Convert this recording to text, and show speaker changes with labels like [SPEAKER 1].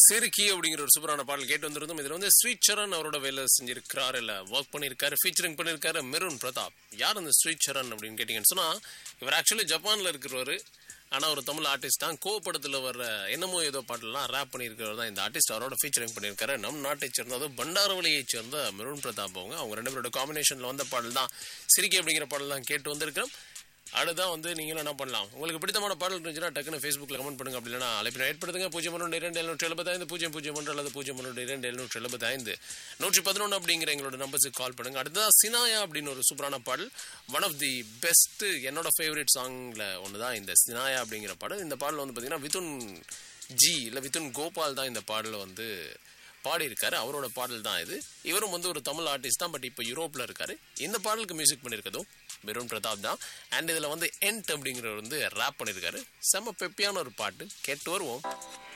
[SPEAKER 1] சிறுக்கி அப்படிங்கிற ஒரு சூப்பரான பாடல் கேட்டு வந்திருந்தோம் இதுல வந்து ஸ்ரீ சரண் அவரோட வேலை செஞ்சிருக்கிறார் இல்ல ஒர்க் பண்ணிருக்காரு ஃபீச்சரிங் பண்ணிருக்காரு மெருன் பிரதாப் யார் அந்த ஸ்ரீ சரண் அப்படின்னு கேட்டீங்கன்னு சொன்னா இவர் ஆக்சுவலி ஜப்பான்ல இருக்கிறவரு ஆனா ஒரு தமிழ் ஆர்டிஸ்ட் தான் கோ படத்துல வர்ற என்னமோ ஏதோ பாட்டெல்லாம் ரேப் பண்ணியிருக்கிறவர் தான் இந்த ஆர்டிஸ்ட் அவரோட ஃபீச்சரிங் பண்ணியிருக்காரு நம் நாட்டை சேர்ந்த அதுவும் பண்டாரவளியை சேர்ந்த மெருன் பிரதாப் அவங்க அவங்க ரெண்டு பேரோட காம்பினேஷன்ல வந்த பாடல் தான் சிரிக்கி அப்படிங்கிற பாடல் தான் கேட்டு வந்திருக்கிறோம் அடுதான் வந்து நீங்களும் என்ன பண்ணலாம் உங்களுக்கு பிடித்தமான பாடல் இருந்துச்சுன்னா டக்குன்னு ஃபேஸ்புக்கில் கமெண்ட் பண்ணுங்க அப்படி இல்லைனா அழைப்பின ஏற்படுத்துங்க பூஜ்ஜியம் ஒன்று இரண்டு எழுநூற்றி எழுபத்தைந்து பூஜ்ஜியம் பூஜ்ஜியம் ஒன்று அல்லது பூஜ்ஜியம் ஒன்று இரண்டு எழுநூற்றி எழுபத்தைந்து நூற்றி பதினொன்று அப்படிங்கிற எங்களோட நம்பர்ஸுக்கு கால் பண்ணுங்க அடுத்ததான் சினாயா அப்படின்னு ஒரு சூப்பரான பாடல் ஒன் ஆஃப் தி பெஸ்ட் என்னோட ஃபேவரட் சாங்ல ஒன்று தான் இந்த சினாயா அப்படிங்கிற பாடல் இந்த பாடல் வந்து பார்த்தீங்கன்னா விதுன் ஜி இல்லை விதுன் கோபால் தான் இந்த பாடலை வந்து பாடியிருக்காரு அவரோட பாடல் தான் இது இவரும் வந்து ஒரு தமிழ் ஆர்டிஸ்ட் தான் பட் இப்போ யூரோப்ல இருக்காரு இந்த பாடலுக்கு மியூசிக் பண்ணியிருக்கதும் பெருன் பிரதாப் தான் அண்ட் இதில் வந்து என்ட் அப்படிங்கிறவர் வந்து ரேப் பண்ணியிருக்காரு செம்ம பெப்பியான ஒரு பாட்டு கேட்டு வருவோம்